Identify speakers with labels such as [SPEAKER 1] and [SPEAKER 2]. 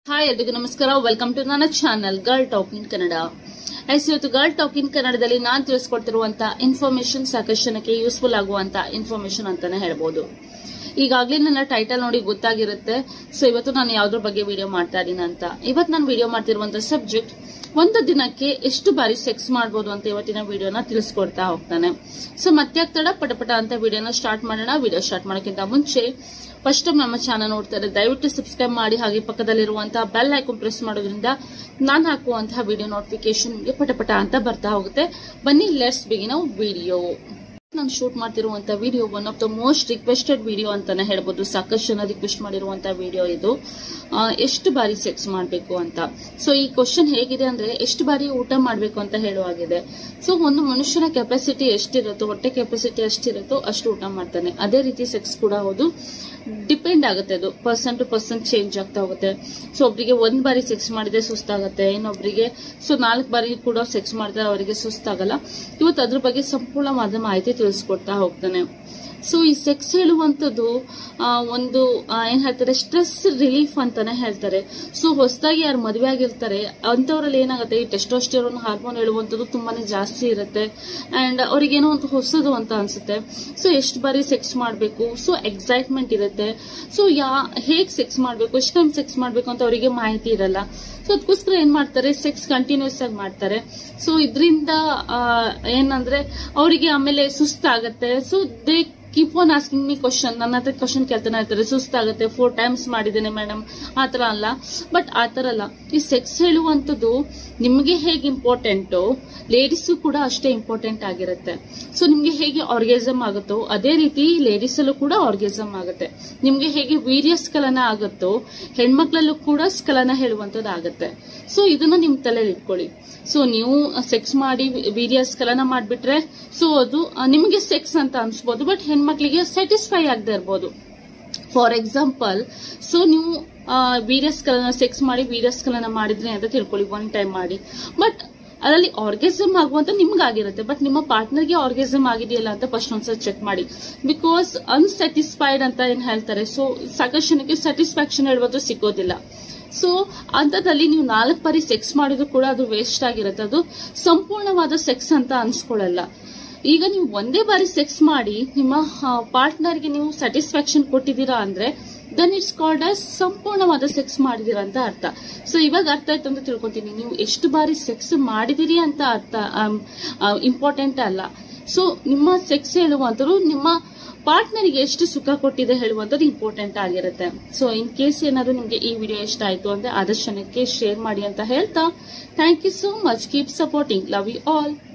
[SPEAKER 1] hi ಎಲ್ರಿಗೂ ನಮಸ್ಕಾರ welcome to ನನ್ನ channel girl talk in Kannada yes ಇವತ್ತು ಗರ್ಲ್ ಟಾಕ್ ಇನ್ ಕನ್ನಡದಲ್ಲಿ ನಾನು ತಿಳಿಸ್ಕೊಡ್ತಿರುವಂತ ಇನ್ಫಾರ್ಮೇಶನ್ ಸಾಕಷ್ಟು ಜನಕ್ಕೆ ಯೂಸ್ಫುಲ್ ಆಗುವಂತ ಇನ್ಫಾರ್ಮೇಶನ್ ಅಂತಾನೆ ಹೇಳ್ಬೋದು ಈಗಾಗಲೇ ನನ್ನ ಟೈಟಲ್ ನೋಡಿ ಗೊತ್ತಾಗಿರುತ್ತೆ ಸೊ ಇವತ್ತು ನಾನು ಯಾವ್ದ್ರ ಬಗ್ಗೆ ವಿಡಿಯೋ ಮಾಡ್ತಾ ಇದ್ದೀನಿ ಅಂತ ಇವತ್ತು ನಾನು ವಿಡಿಯೋ ಮಾಡ್ತಿರುವಂತ ಸಬ್ಜೆಕ್ಟ್ ಒಂದು ದಿನಕ್ಕೆ ಎಷ್ಟು ಬಾರಿ ಸೆಕ್ಸ್ ಮಾಡಬಹುದು ಅಂತ ಇವತ್ತಿನ ವಿಡಿಯೋನ ತಿಳಿಸ್ಕೊಡ್ತಾ ಹೋಗ್ತಾನೆ ಸೊ ಮತ್ತೆ ತಡ ಪಟಪಟ ಅಂತ ವಿಡಿಯೋನ ಸ್ಟಾರ್ಟ್ ಮಾಡೋಣ ವಿಡಿಯೋ ಸ್ಟಾರ್ಟ್ ಮಾಡೋಕ್ಕಿಂತ ಮುಂಚೆ ಫಸ್ಟ್ ಟೈಮ್ ನಮ್ಮ ಚಾನಲ್ ನೋಡ್ತಾರೆ ದಯವಿಟ್ಟು ಸಬ್ಸ್ಕ್ರೈಬ್ ಮಾಡಿ ಹಾಗೆ ಪಕ್ಕದಲ್ಲಿರುವಂತಹ ಬೆಲ್ ಐಕಾನ್ ಪ್ರೆಸ್ ಮಾಡೋದ್ರಿಂದ ನಾನು ಹಾಕುವಂತಹ ವಿಡಿಯೋ ನೋಟಿಫಿಕೇಶನ್ ಪಟಪಟ ಅಂತ ಬರ್ತಾ ಹೋಗುತ್ತೆ ಬನ್ನಿ ಲೆಟ್ಸ್ ಬಿಗಿನ್ ವಿಡಿಯೋ ನಾನು ಶೂಟ್ ಮಾಡ್ತಿರುವಂತ video one of the most requested video ಅಂತಾನೆ ಹೇಳ್ಬೋದು ಸಾಕಷ್ಟು ಜನ ರಿಕ್ವೆಸ್ಟ್ ಮಾಡಿರುವಂತ ವಿಡಿಯೋ ಇದು ಆ, ಎಷ್ಟು ಬಾರಿ ಸೆಕ್ಸ್ ಮಾಡಬೇಕು ಅಂತ ಸೊ ಈ ಕ್ವಶನ್ ಹೇಗಿದೆ ಅಂದ್ರೆ ಎಷ್ಟು ಬಾರಿ ಊಟ ಮಾಡಬೇಕು ಅಂತ ಹೇಳುವಾಗಿದೆ ಸೊ ಒಂದು ಮನುಷ್ಯನ ಕೆಪಾಸಿಟಿ ಎಷ್ಟಿರುತ್ತೋ ಹೊಟ್ಟೆ ಕೆಪಾಸಿಟಿ ಎಷ್ಟಿರುತ್ತೋ ಅಷ್ಟು ಊಟ ಮಾಡ್ತಾನೆ ಅದೇ ರೀತಿ ಸೆಕ್ಸ್ ಕೂಡ ಹೌದು ಡಿಪೆಂಡ್ ಆಗುತ್ತೆ ಅದು ಪರ್ಸನ್ ಟು ಪರ್ಸನ್ ಚೇಂಜ್ ಆಗ್ತಾ ಹೋಗುತ್ತೆ ಸೊ ಒಬ್ರಿಗೆ ಒಂದ್ ಬಾರಿ ಸೆಕ್ಸ್ ಮಾಡಿದ್ರೆ ಸುಸ್ತಾಗತ್ತೆ ಇನ್ನೊಬ್ರಿಗೆ ಸೊ ನಾಲ್ಕು ಬಾರಿ ಕೂಡ ಸೆಕ್ಸ್ ಮಾಡಿದ್ರೆ ಅವರಿಗೆ ಸುಸ್ತಾಗಲ್ಲ ಇವತ್ತು ಅದ್ರ ಬಗ್ಗೆ ಸಂಪೂರ್ಣವಾದ ಮಾಹಿತಿ ತಿಳಿಸ್ಕೊಡ್ತಾ ಹೋಗ್ತಾನೆ ಸೊ ಈ ಸೆಕ್ಸ್ ಹೇಳುವಂಥದ್ದು ಆ, ಒಂದು ಆ, ಏನ್ ಹೇಳ್ತಾರೆ ಸ್ಟ್ರೆಸ್ ರಿಲೀಫ್ ಅಂತಾನೆ ಹೇಳ್ತಾರೆ ಸೊ ಹೊಸದಾಗಿ ಯಾರು ಮದುವೆ ಆಗಿರ್ತಾರೆ ಅಂತವರಲ್ಲಿ ಏನಾಗುತ್ತೆ ಈ ಟೆಸ್ಟೋಸ್ಟಿರೋನ್ ಹಾರ್ಮೋನ್ ಹೇಳುವಂಥದ್ದು ತುಂಬಾನೇ ಜಾಸ್ತಿ ಇರುತ್ತೆ ಅಂಡ್ ಅವ್ರಿಗೇನೋ ಒಂದು ಹೊಸದು ಅಂತ ಅನ್ಸುತ್ತೆ ಸೊ ಎಷ್ಟು ಬಾರಿ ಸೆಕ್ಸ್ ಮಾಡಬೇಕು ಸೊ ಎಕ್ಸೈಟ್ಮೆಂಟ್ ಇರುತ್ತೆ ಸೊ ಯಾ ಹೇಗ್ ಸೆಕ್ಸ್ ಮಾಡಬೇಕು ಎಷ್ಟು ಟೈಮ್ ಸೆಕ್ಸ್ ಮಾಡಬೇಕು ಅಂತ ಅವರಿಗೆ ಮಾಹಿತಿ ಇರಲ್ಲ ಸೊ ಅದಕ್ಕೋಸ್ಕರ ಏನ್ ಮಾಡ್ತಾರೆ ಸೆಕ್ಸ್ ಕಂಟಿನ್ಯೂಸ್ ಆಗಿ ಮಾಡ್ತಾರೆ ಸೊ ಇದರಿಂದ ಏನಂದ್ರೆ ಅವರಿಗೆ ಆಮೇಲೆ ಸುಸ್ತಾಗತ್ತೆ so they keep on asking me question ನನ್ನ ಹತ್ರ ಕ್ವಶನ್ ಕೇಳ್ತಾನೆ ಇರ್ತಾರೆ ಸುಸ್ತಾಗುತ್ತೆ ಫೋರ್ ಟೈಮ್ಸ್ ಮಾಡಿದ್ದೇನೆ ಮೇಡಮ್ ಆತರ ಅಲ್ಲ ಬಟ್ ಆತರ ಅಲ್ಲ ಈ ಸೆಕ್ಸ್ ಹೇಳುವಂಥದ್ದು ನಿಮಗೆ ಹೇಗೆ ಇಂಪಾರ್ಟೆಂಟು ಲೇಡೀಸು ಕೂಡ ಅಷ್ಟೇ ಇಂಪಾರ್ಟೆಂಟ್ ಆಗಿರುತ್ತೆ ಸೊ ನಿಮ್ಗೆ ಹೇಗೆ ಆರ್ಗೇಸಮ್ ಆಗುತ್ತೋ ಅದೇ ರೀತಿ ಲೇಡೀಸ್ ಅಲ್ಲೂ ಕೂಡ ಆರ್ಗೇಸಮ್ ಆಗುತ್ತೆ ನಿಮ್ಗೆ ಹೇಗೆ ವೀರ್ಯ ಸ್ಖಲನ ಆಗುತ್ತೋ ಹೆಣ್ಮಕ್ಳಲ್ಲೂ ಕೂಡ ಸ್ಖಲನ ಹೇಳುವಂಥದ್ದು ಆಗುತ್ತೆ ಸೊ ಇದನ್ನ ನಿಮ್ ತಲೆಯಲ್ಲಿ ಇಟ್ಕೊಳ್ಳಿ ಸೊ ನೀವು ಸೆಕ್ಸ್ ಮಾಡಿ ವೀರ್ಯ ಸ್ಖಲನ ಮಾಡ್ಬಿಟ್ರೆ ಸೊ ಅದು ಆ, ನಿಮಗೆ ಸೆಕ್ಸ್ ಅಂತ ಅನ್ಸ್ಬೋದು ಬಟ್ ಹೆಣ್ಮಕ್ಳಿಗೆ ಸ್ಯಾಟಿಸ್ಫೈ ಆಗದೆ ಇರ್ಬೋದು ಫಾರ್ ಎಕ್ಸಾಂಪಲ್ ಸೊ ನೀವು ಆ, ವೀರ್ಯಸ್ಖಲನ ಸೆಕ್ಸ್ ಮಾಡಿ ವೀರ್ಯಸ್ಖಲನ ಮಾಡಿದ್ರಿ ಅಂತ ತಿಳ್ಕೊಳ್ಳಿ ಒನ್ ಟೈಮ್ ಮಾಡಿ ಬಟ್ ಅದರಲ್ಲಿ ಆರ್ಗೇಸಮ್ ಆಗುವಂತ ನಿಮ್ಗಾಗಿರುತ್ತೆ ಬಟ್ ನಿಮ್ಮ ಪಾರ್ಟ್ನರ್ಗೆ ಆರ್ಗೇಸಮ್ ಆಗಿದೆಯಲ್ಲ ಅಂತ ಫಸ್ಟ್ ಒಂದ್ಸಲ ಚೆಕ್ ಮಾಡಿ ಬಿಕಾಸ್ ಅನ್ಸ್ಯಾಟಿಸ್ಫೈಡ್ ಅಂತ ಏನ್ ಹೇಳ್ತಾರೆ ಸೊ ಸಾಕಷ್ಟು ಜನಕ್ಕೆ ಸ್ಯಾಟಿಸ್ಫ್ಯಾಕ್ಷನ್ ಹೇಳುವುದು ಸಿಗೋದಿಲ್ಲ ಸೊ ಅಂತದಲ್ಲಿ ನೀವು ನಾಲ್ಕು ಬಾರಿ ಸೆಕ್ಸ್ ಮಾಡಿದ್ರು ಕೂಡ ಅದು ವೇಸ್ಟ್ ಆಗಿರುತ್ತೆ ಅದು ಸಂಪೂರ್ಣವಾದ ಸೆಕ್ಸ್ ಅಂತ ಅನ್ಸ್ಕೊಳ್ಳಲ್ಲ ಈಗ ನೀವು ಒಂದೇ ಬಾರಿ ಸೆಕ್ಸ್ ಮಾಡಿ ನಿಮ್ಮ ಪಾರ್ಟ್ನರ್ಗೆ ನೀವು ಸ್ಯಾಟಿಸ್ಫ್ಯಾಕ್ಷನ್ ಕೊಟ್ಟಿದ್ದೀರಾ ಅಂದ್ರೆ ದೆನ್ ಇಟ್ಸ್ ಕಾಲ್ಡ್ ಆಸ್ ಸಂಪೂರ್ಣವಾದ ಸೆಕ್ಸ್ ಮಾಡಿದೀರಾ ಅಂತ ಅರ್ಥ ಸೊ ಇವಾಗ ಅರ್ಥ ಆಯ್ತು ಅಂತ ತಿಳ್ಕೊತೀನಿ ನೀವು ಎಷ್ಟು ಬಾರಿ ಸೆಕ್ಸ್ ಮಾಡಿದಿರಿ ಅಂತ ಅರ್ಥ ಇಂಪಾರ್ಟೆಂಟ್ ಅಲ್ಲ ಸೊ ನಿಮ್ಮ ಸೆಕ್ಸ್ ಹೇಳುವಂತರು ನಿಮ್ಮ ಪಾರ್ಟ್ನರ್ಗೆ ಎಷ್ಟು ಸುಖ ಕೊಟ್ಟಿದೆ ಹೇಳುವಂಥದ್ದು ಇಂಪಾರ್ಟೆಂಟ್ ಆಗಿರುತ್ತೆ ಸೊ ಇನ್ ಕೇಸ್ ಏನಾದ್ರು ನಿಮಗೆ ಈ ವಿಡಿಯೋ ಇಷ್ಟ ಆಯ್ತು ಅಂದ್ರೆ ಆದಷ್ಟು ಜನಕ್ಕೆ ಶೇರ್ ಮಾಡಿ ಅಂತ ಹೇಳ್ತಾ thank you so much keep supporting love you all